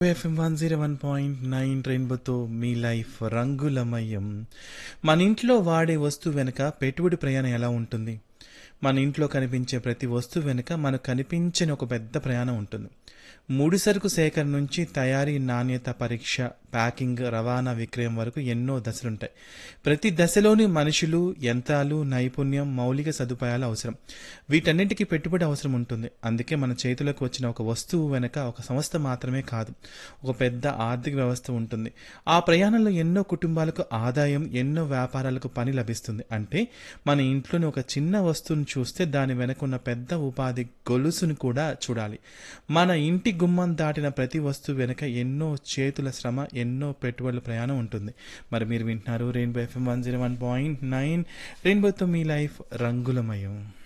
FM one zero one point nine రెయిన్బోతో మీ life రంగులమయం మన ఇంట్లో వాడే వస్తువు వెనుక పెట్టుబడి ప్రయాణం ఎలా ఉంటుంది మన ఇంట్లో కనిపించే ప్రతి వస్తువు వెనుక మనకు కనిపించని ఒక పెద్ద ప్రయాణం ఉంటుంది ముడి సరుకు సేకరణ నుంచి తయారీ నాణ్యత పరీక్ష ప్యాకింగ్ రవాణా విక్రయం వరకు ఎన్నో దశలుంటాయి ప్రతి దశలోని మనుషులు యంత్రాలు నైపుణ్యం మౌలిక సదుపాయాలు అవసరం వీటన్నిటికీ పెట్టుబడి అవసరం ఉంటుంది అందుకే మన చేతులకు వచ్చిన ఒక వస్తువు వెనుక ఒక సంస్థ మాత్రమే కాదు ఒక పెద్ద ఆర్థిక వ్యవస్థ ఉంటుంది ఆ ప్రయాణంలో ఎన్నో కుటుంబాలకు ఆదాయం ఎన్నో వ్యాపారాలకు పని లభిస్తుంది అంటే మన ఇంట్లోని ఒక చిన్న వస్తువును చూస్తే దాని వెనక ఉన్న పెద్ద ఉపాధి గొలుసును కూడా చూడాలి మన ఇంటి గుమ్మం దాటిన ప్రతి వస్తువు వెనుక ఎన్నో చేతుల శ్రమ ఎన్నో పెట్టుబడుల ప్రయాణం ఉంటుంది మరి మీరు వింటున్నారు rainbow FM one zero one point nine రెయిన్బోతో మీ లైఫ్ రంగులమయం